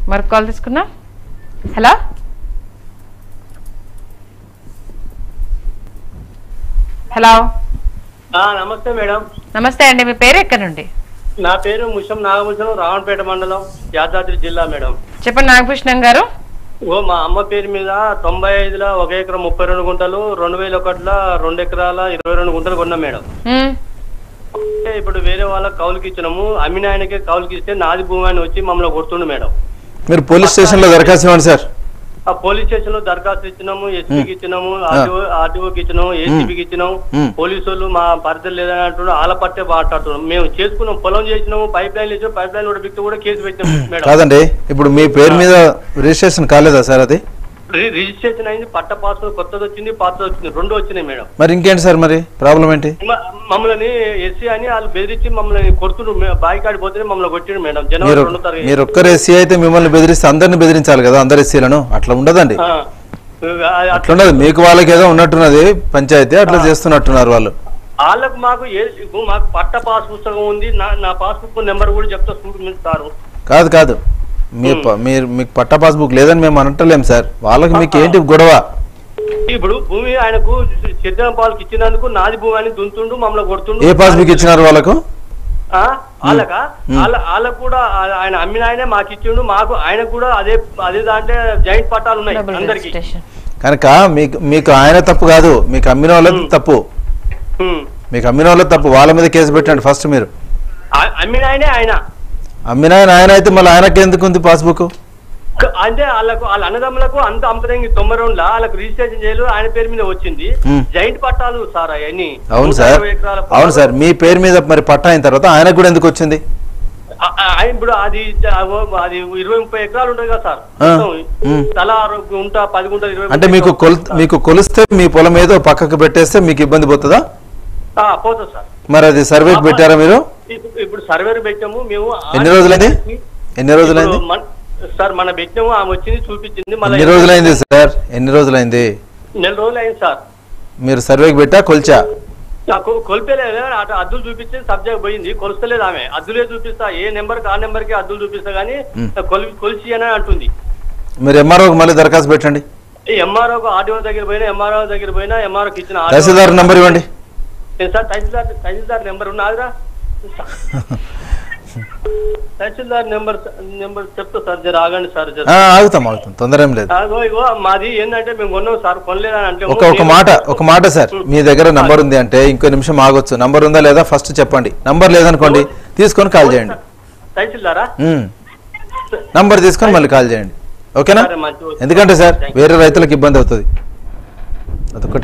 మరొక కాల్ తీసుకున్నా hello hello ఆ, నమస్తే మేడం నమస్తే అండి మీ పేరు ఎక్కడి నుండి నా పేరు ముషం నాగభూషణం రావణపేట మండలం యాదాద్రి జిల్లా మేడం చెప్పండి నాగభూషణం గారు ఓ మా అమ్మ పేరు మీద తొంభై ఐదులో ఒక ఎకరం ముప్పై రెండు గుంటలు రెండు వేల ఒకటిలో రెండు ఎకరాల ఇరవై రెండు గుంటలు కొన్నాం మేడం ఉమ్, అంటే ఇప్పుడు వేరే వాళ్ళకి కౌలుకి ఇచ్చినాము అమ్మిన ఆయనకే కౌలుకి ఇస్తే నాది భూమి అని వచ్చి మమ్మల్ని కొడుతుండు మేడం మీరు పోలీస్ స్టేషన్లో దరఖాస్తు ఇవ్వండి సార్ ఆ పోలీస్ స్టేషన్ లో దరఖాస్తు ఇచ్చినాము ఎస్పీకి ఇచ్చినాము ఆర్టీఓ ఆర్టీఓకి ఇచ్చినాము ఏసీబీకి ఇచ్చినాము మ్. పోలీసు వాళ్ళు మా పరిధి లేదని అంటున్నారు వాళ్ళ పట్టే మాట్లాడుతున్నాం మేము చేసుకున్నాం పొలం చేసినాము పైప్ లైన్ చేసినాం పైప్ లైన్ కూడా వ్యక్తి కూడా కేసు పెట్టినాం మేడం కాదండి ఇప్పుడు మీ పేరు మీద రిజిస్ట్రేషన్ కాలేదా సార్ అది రి- రిజిస్ట్రేషన్ అయింది పట్ట పాస్ కొత్తది వచ్చింది పాతది వచ్చింది రెండు వచ్చినాయి మేడం మరి ఇంకేంటి సార్ మరి ప్రాబ్లం ఏంటి మ- మమ్మల్ని ఎస్సీ అని వాళ్ళు బెదిరించి మమ్మల్ని కొడుతున్నారు బాయి కాడి పోతే మమ్మల్ని కొట్టిండు మేడం జనవరి మీరు రెండు తారీఖు మీరు ఒక్కరు ఎస్సీ అయితే మిమ్మల్ని బెదిరిస్తే అందరిని బెదిరించాలి కదా అందరు ఎస్సీలను అట్లా ఉండదండి ఆ, ఆ- అట్లా ఉండదు మీకు వాళ్ళకి ఏదో ఉన్నట్టున్నది పంచాయతీ అట్లా చేస్తున్నట్టున్నారు వాళ్ళు వాళ్ళకు మాకు ఏ ఇప్పుడు మాకు పట్ట పాస్ పుస్తకం ఉంది నా నా పాస్బుక్ నెంబర్ కూడా చెప్తా చూపిస్తారు కాదు కాదు మీ ప- మీరు మీకు పట్టా పాస్బుక్ లేదని మేము అనట్లేం సార్ వాళ్ళకి మీకు ఏంటి గొడవ ఇప్పుడు భూమి ఆయనకు సిద్ధం పాలకి ఇచ్చినందుకు నాది భూమి అని దుంతుండు మమ్మల్ని కొడుతుండు ఏ పాస్బుక్ ఇచ్చినారు వాళ్ళకు ఆ? వాళ్ళక వాళ్ళ వాళ్ళకు కూడా ఆ- ఆయన అమ్మిన ఆయనే మాకు ఇచ్చిండు మాకు ఆయనకు కూడా అదే అదే దాంట్లో జాయింట్ పట్టాలు ఉన్నాయి డబుల్ అందరికి రిజిస్ట్రేషన్ కనుక మీకు మీకు ఆయన తప్పు కాదు మీకు అమ్మిన వాళ్ళది తప్పు మీకు అమ్మిన వాళ్ళది తప్పు వాళ్ళ మీద కేసు పెట్టండి ఫస్ట్ మీరు అమ్మిన ఆయనే ఆయన అమ్మిన ఆయన ఆయన అయితే మళ్ళీ ఆయనకి ఎందుకు ఉంది పాస్బుక్ క- అంటే వాళ్ళకు వాళ్ళ అన్నదమ్ములకు అంత అమ్మతంగి తొంభై రెండులా వాళ్ళకు రిజిస్ట్రేషన్ చేయలేదు ఆయన పేరు మీద వచ్చింది మ్. జాయింట్ పట్టాలు సార్ అవన్నీ అవును నూట సార్ ఇరవై ఎకరాల అవును సార్ మీ పేరు మీద మరి పట్టా అయిన తర్వాత ఆయనకు కూడా ఎందుకు వచ్చింది ఆ- ఆ- ఆయన ఇప్పుడు అది అది ఇరవై ముప్పై ఎకరాలు ఉంటుంది కదా సార్ ఆ. మొత్తం మ్. తలా ఆరు గుంట పది గుంటలు ఇరవై అంటే మీకు కొల్ మీకు కొలిస్తే మీ పొలం ఏదో పక్కకు పెట్టేస్తే మీకు ఇబ్బంది పోతుందా ఆ, పోతుంది సార్ మరి అది సర్వేకి పెట్టారా మీరు ఇప్పుడు ఇప్పుడు సర్వేర్ పెట్టాము మేము ఎన్ని రోజులైంది ఎన్ని రోజులైంది ఇప్పుడు మన- సార్ మన పెట్టాము ఆమె వచ్చింది చూపించింది ఎన్ని మళ్ళీ రోజులైంది సార్ ఎన్ని రోజులైంది నెల రోజులు అయింది సార్ మీరు సర్వేకి పెట్టా కొల్చా నాకు కొలిపేలేదు అటు అద్దులు చూపించి సబ్జెక్ట్ పోయింది కొలుస్తలేదు ఆమె అద్దులే చూపిస్తా ఏ నెంబర్ ఆ నెంబర్ కి అద్దులు చూపిస్తా గానీ కొలి కొలిసి అని అంటుంది మీరు ఎంఆర్ఓకి మళ్ళీ దరఖాస్తు పెట్టండి ఎంఆర్ఓ ఆర్డీఓ దగ్గర పోయినా ఎంఆర్ఓ దగ్గర పోయినా ఎంఆర్ఓకి ఇచ్చిన RDO తహసీల్దార్ నంబర్ ఇవ్వండి ఏ సార్ తహసీల్దార్ తహసీల్దార్ నెంబర్ ఉన్నదిరా తహసీల్దార్ నెంబర్ నెంబర్ చెప్తా సార్ జర ఆగండి సార్ జర ఆ, ఆగుతాం ఆగుతాం తొందర ఏం లేదు అగో ఇగో మాది ఏంటంటే మేము కొన్నాం సార్ కొనలేదని అంటే ఒక ఒక మాట ఒక మాట సార్ మీ దగ్గర నంబర్ ఉంది అంటే ఇంకో నిమిషం ఆగొచ్చు నంబర్ ఉందా లేదా ఫస్ట్ చెప్పండి నంబర్ లేదనుకోండి తీసుకొని కాల్ చేయండి తహసీల్దారా ఉమ్. నంబర్ తీసుకొని మళ్ళీ కాల్ చేయండి ఓకేనా సరే, మంచిది. ఎందుకంటే సార్ వేరే రైతులకు ఇబ్బంది అవుతుంది అదొకటి